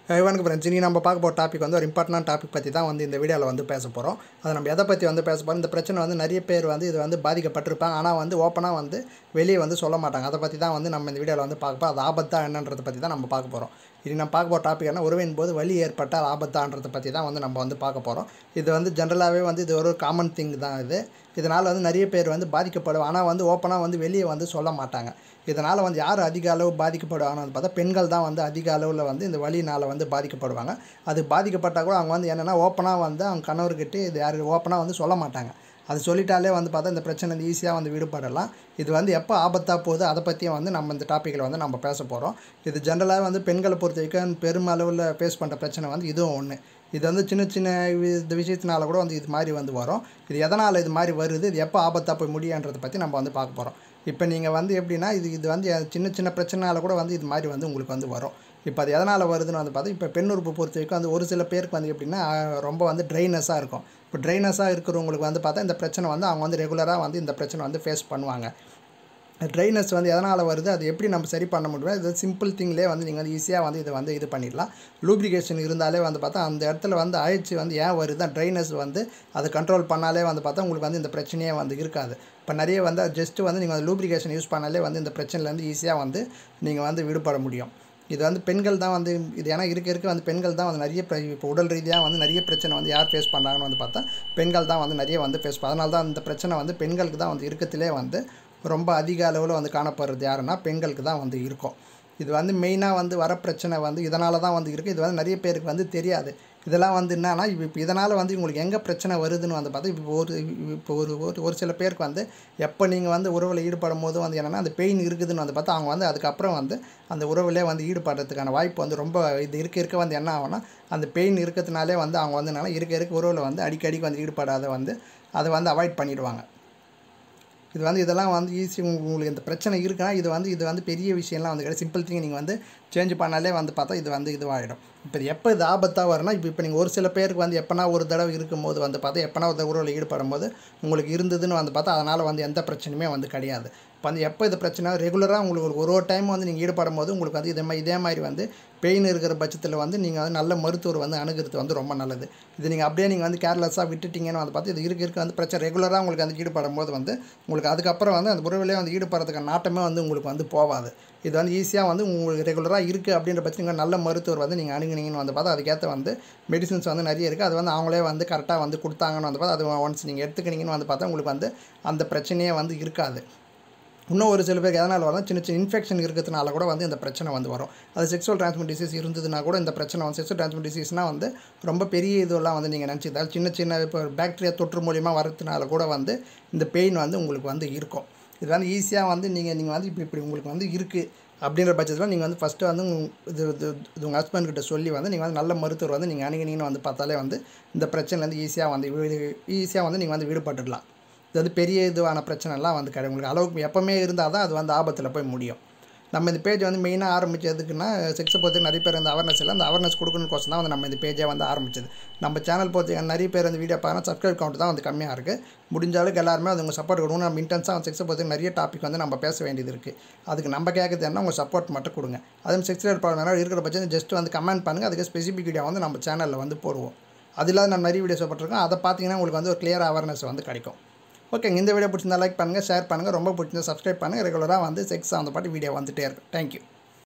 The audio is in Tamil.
இவனுக்கு ஃப்ரெண்ட்ஸ் இனி நம்ம பார்க்க போகிற டாபிக் வந்து ஒரு இம்பார்ட்டன்ட் டாபிக் பற்றி தான் வந்து இந்த வீடியோவில் வந்து பேச போகிறோம் அதை நம்ம எதை பற்றி வந்து பேச போகிறோம் இந்த பிரச்சனை வந்து நிறைய பேர் வந்து இது வந்து பாதிக்கப்பட்டிருப்பாங்க ஆனால் வந்து ஓப்பனாக வந்து வெளியே வந்து சொல்ல மாட்டாங்க அதை பற்றி தான் வந்து நம்ம இந்த வீடியோவில் வந்து பார்க்க போகிறோம் அது ஆபத்தா என்னன்றதை பற்றி தான் நம்ம பார்க்க போகிறோம் இது நம்ம பார்க்க போகிற டாபிக் என்ன உறவின் போது வலி ஏற்பட்டால் ஆபத்தான்றதை பற்றி தான் வந்து நம்ம வந்து பார்க்க போகிறோம் இது வந்து ஜென்ரலாகவே வந்து இது ஒரு காமன் திங் தான் இது இதனால் வந்து நிறைய பேர் வந்து பாதிக்கப்படும் ஆனால் வந்து ஓப்பனாக வந்து வெளியே வந்து சொல்ல மாட்டாங்க இதனால் வந்து யார் அதிக அளவு பாதிக்கப்படுவாங்கன்னு பார்த்தா பெண்கள் தான் வந்து அதிக அளவில் வந்து இந்த வலினால் வந்து பாதிக்கப்படுவாங்க அது பாதிக்கப்பட்டால் கூட அவங்க வந்து என்னென்னா ஓப்பனாக வந்து அவங்க கணவர்கிட்ட இது யார் ஓப்பனாக வந்து சொல்ல மாட்டாங்க அது சொல்லிட்டாலே வந்து பார்த்தா இந்த பிரச்சனை வந்து ஈஸியாக வந்து விடுபடலாம் இது வந்து எப்போ ஆபத்தாக போகுது அதை பற்றியும் வந்து நம்ம இந்த டாப்பிக்கில் வந்து நம்ம பேச போகிறோம் இது ஜென்ரலாக வந்து பெண்களை பொறுத்த வரைக்கும் பெருமளவில் ஃபேஸ் பண்ணுற பிரச்சனை வந்து இதுவும் ஒன்று இது வந்து சின்ன சின்ன வி- இந்த விஷயத்தினால கூட வந்து இது மாதிரி வந்து வரும் இது எதனால் இது மாதிரி வருது இது எப்போ ஆபத்தாக போய் முடியுன்றதை பற்றி நம்ம வந்து பார்க்க போகிறோம் இப்போ நீங்கள் வந்து எப்படின்னா இது இது வந்து சின்ன சின்ன பிரச்சனைனால கூட வந்து இது மாதிரி வந்து உங்களுக்கு வந்து வரும் இப்போ அது எதனால் வருதுன்னு வந்து பார்த்தா இப்போ பெண் உறுப்பு பொறுத்த வரைக்கும் வந்து ஒரு சில பேருக்கு வந்து எப்படின்னா அஹ், ரொம்ப வந்து ட்ரைனஸாக இருக்கும் இப்போ ட்ரைனஸாக இருக்கிறவங்களுக்கு வந்து பார்த்தா இந்த பிரச்சனை வந்து அவங்க வந்து ரெகுலராக வந்து இந்த பிரச்சனை வந்து ஃபேஸ் பண்ணுவாங்க ட்ரைனஸ் வந்து எதனால் வருது அது எப்படி நம்ம சரி பண்ண முடியும் இது சிம்பிள் திங்லேயே வந்து நீங்கள் வந்து ஈஸியாக வந்து இதை வந்து இது பண்ணிடலாம் லூப்ரிகேஷன் இருந்தாலே வந்து பார்த்தா அந்த இடத்துல வந்து அழிச்சு வந்து ஏன் வருது ட்ரைனஸ் வந்து அதை கண்ட்ரோல் பண்ணாலே வந்து பார்த்தா உங்களுக்கு வந்து இந்த பிரச்சனையே வந்து இருக்காது இப்போ நிறைய வந்து ஜஸ்ட்டு வந்து நீங்கள் லூப்ரிகேஷன் யூஸ் பண்ணாலே வந்து இந்த பிரச்சனையிலேருந்து ஈஸியாக வந்து நீங்கள் வந்து விடுபட முடியும் இது வந்து பெண்கள் தான் வந்து இது ஏன்னா இருக்க இருக்க வந்து பெண்கள் தான் வந்து நிறைய பிர- இப்போ உடல் ரீதியாக வந்து நிறைய பிரச்சனை வந்து யார் ஃபேஸ் பண்ணுறாங்கன்னு வந்து பார்த்தா பெண்கள் தான் வந்து நிறைய வந்து ஃபேஸ் அதனால தான் இந்த பிரச்சனை வந்து பெண்களுக்கு தான் வந்து இருக்கத்திலே வந்து ரொம்ப அதிக அளவில் வந்து காணப்படுறது யாருன்னா பெண்களுக்கு தான் வந்து இருக்கும் இது வந்து மெயினாக வந்து வர பிரச்சனை வந்து இதனால தான் வந்து இருக்குது இது வந்து நிறைய பேருக்கு வந்து தெரியாது இதெல்லாம் வந்து என்னன்னா இப்போ இப்போ இதனால் வந்து உங்களுக்கு எங்கே பிரச்சனை வருதுன்னு வந்து பார்த்தா இப்போ ஒரு இப்போ ஒரு ஒரு ஒரு சில பேருக்கு வந்து எப்போ நீங்கள் வந்து உறவில் ஈடுபடும் போது வந்து என்னென்னா அந்த பெயின் இருக்குதுன்னு வந்து பார்த்தா அவங்க வந்து அதுக்கப்புறம் வந்து அந்த உறவுலே வந்து ஈடுபடுறதுக்கான வாய்ப்பு வந்து ரொம்ப இது இருக்க இருக்க வந்து என்ன ஆகும்னா அந்த பெயின் இருக்கிறதுனாலே வந்து அவங்க வந்து என்னன்னா இருக்க இருக்க உறவில் வந்து அடிக்கடிக்கு வந்து ஈடுபடாத வந்து அதை வந்து அவாய்ட் பண்ணிடுவாங்க இது வந்து இதெல்லாம் வந்து ஈஸி உங்களுக்கு இந்த பிரச்சனை இருக்குன்னா இது வந்து இது வந்து பெரிய விஷயம்லாம் வந்து கிடையாது சிம்பிள் திங் நீங்கள் வந்து சேஞ்ச் பண்ணாலே வந்து பார்த்தா இது வந்து இதுவாகிடும் இப்போ இது எப்போ இது ஆபத்தாக வரும்னா இப்போ இப்போ நீங்கள் ஒரு சில பேருக்கு வந்து எப்போனா ஒரு தடவை இருக்கும்போது வந்து பார்த்தா எப்போனா ஒரு உறவில் ஈடுபடும் போது உங்களுக்கு இருந்ததுன்னு வந்து பார்த்தா அதனால் வந்து எந்த பிரச்சனையுமே வந்து கிடையாது இப்போ வந்து எப்போ இது பிரச்சனை ரெகுலராக உங்களுக்கு ஒரு ஒரு ஒரு டைம் வந்து நீங்கள் ஈடுபடும் போது உங்களுக்கு வந்து இதே மாதிரி இதே மாதிரி வந்து பெயின் இருக்கிற பட்சத்தில் வந்து நீங்கள் வந்து நல்ல மருத்துவர் வந்து அணுகிறது வந்து ரொம்ப நல்லது இது நீங்கள் அப்படியே நீங்கள் வந்து கேர்லெஸ்ஸாக விட்டுட்டீங்கன்னு வந்து பார்த்து இது இருக்க இருக்க வந்து பிரச்சனை ரெகுலராக உங்களுக்கு வந்து ஈடுபடும் போது வந்து உங்களுக்கு அதுக்கப்புறம் வந்து அந்த உறவிலே வந்து ஈடுபடுறதுக்கான நாட்டமே வந்து உங்களுக்கு வந்து போகாது இது வந்து ஈஸியாக வந்து உங்களுக்கு ரெகுலராக இருக்குது அப்படின்ற பட்சம் நீங்கள் நல்ல மருத்துவர் வந்து நீங்கள் அணுகுனீங்கன்னு வந்து பார்த்தா அதுக்கேற்ற வந்து மெடிசின்ஸ் வந்து நிறைய இருக்குது அது வந்து அவங்களே வந்து கரெக்டாக வந்து கொடுத்தாங்கன்னு வந்து பார்த்தா அது ஒன்ஸ் நீங்கள் எடுத்துக்கினீங்கன்னு வந்து பார்த்தா உங்களுக்கு வந்து அந்த பிரச்சனையே வந்து இருக்காது இன்னும் ஒரு சில பேருக்கு எதனால் வரும் சின்ன சின்ன இன்ஃபெக்ஷன் இருக்கிறதுனால கூட வந்து இந்த பிரச்சனை வந்து வரும் அது செக்ஸுவல் ட்ரான்ஸ்மிட் டிசீஸ் இருந்ததுன்னா கூட இந்த பிரச்சனை வந்து செக்ஸுவல் ட்ரான்ஸ்மிட் டிசீஸ்னால் வந்து ரொம்ப பெரிய இதெல்லாம் வந்து நீங்கள் நினச்சிதால் சின்ன சின்ன இப்போ பாக்டீரியா தொற்று மூலியமாக வரதுனால கூட வந்து இந்த பெயின் வந்து உங்களுக்கு வந்து இருக்கும் இது வந்து ஈஸியாக வந்து நீங்கள் நீங்கள் வந்து இப்படி இப்படி உங்களுக்கு வந்து இருக்குது அப்படின்ற பட்சத்தில் நீங்கள் வந்து ஃபஸ்ட்டு வந்து உங்க- இது இது இது உங்கள் ஹஸ்பண்ட் கிட்ட சொல்லி வந்து நீங்கள் வந்து நல்ல மருத்துவர் வந்து நீங்கள் அணுகினீங்கன்னு வந்து பார்த்தாலே வந்து இந்த பிரச்சனைலேருந்து ஈஸியாக வந்து ஈஸியாக வந்து நீங்கள் வந்து விடுபட்டுடலாம் இது வந்து பெரிய இதுவான பிரச்சனைலாம் வந்து கிடையாது உங்களுக்கு அளவுக்கு எப்போவுமே இருந்தால் தான் அது வந்து ஆபத்தில் போய் முடியும் நம்ம இந்த பேஜ் வந்து மெயினாக ஆரம்பிச்சதுக்குன்னா செக்ஸை பொறுத்து நிறைய பேர் வந்து அவேர்னஸ் இல்லை அந்த அவேர்னஸ் கொடுக்கணுக்கோசம் தான் வந்து நம்ம இந்த பேஜை வந்து ஆரம்பிச்சது நம்ம சேனல் பொறுத்து நிறைய பேர் வந்து வீடியோ பார்த்தா சப்ஸ்கிரைப் கவுண்ட் தான் வந்து கம்மியாக இருக்குது முடிஞ்ச அளவுக்கு எல்லாருமே அது உங்கள் சப்போர்ட் கொடுக்கணும் நம்ம இன்டென்ஸாக செக்ஸை பொறுத்து நிறைய டாபிக் வந்து நம்ம பேச வேண்டியது இருக்குது அதுக்கு நம்ம கேட்குறது என்ன உங்கள் சப்போர்ட் மட்டும் கொடுங்க அதுவும் செக்ஸுவல் ப்ராப்ளம் இருக்கிற பட்சம் ஜஸ்ட் வந்து கமெண்ட் பண்ணுங்கள் அதுக்கு ஸ்பெசிஃபிக் வீடியோ வந்து நம்ம சேனலில் வந்து போடுவோம் அது இல்லாத நான் நிறைய வீடியோஸ் போட்டிருக்கோம் அதை பார்த்தீங்கன்னா உங்களுக்கு வந்து ஒரு கிளியர் அவேர்னஸ் வந்து கிடைக்கும் ஓகேங்க இந்த வீடியோ பிடிச்சிருந்தா லைக் பண்ணுங்கள் ஷேர் பண்ணுங்கள் ரொம்ப பிடிச்சிருந்தா சப்ஸ்கிரைப் பண்ணுங்கள் ரெகுலராக வந்து செக்ஸ் அந்த பாட்டு வீடியோ வந்துட்டே இருக்கும் தேங்க்யூ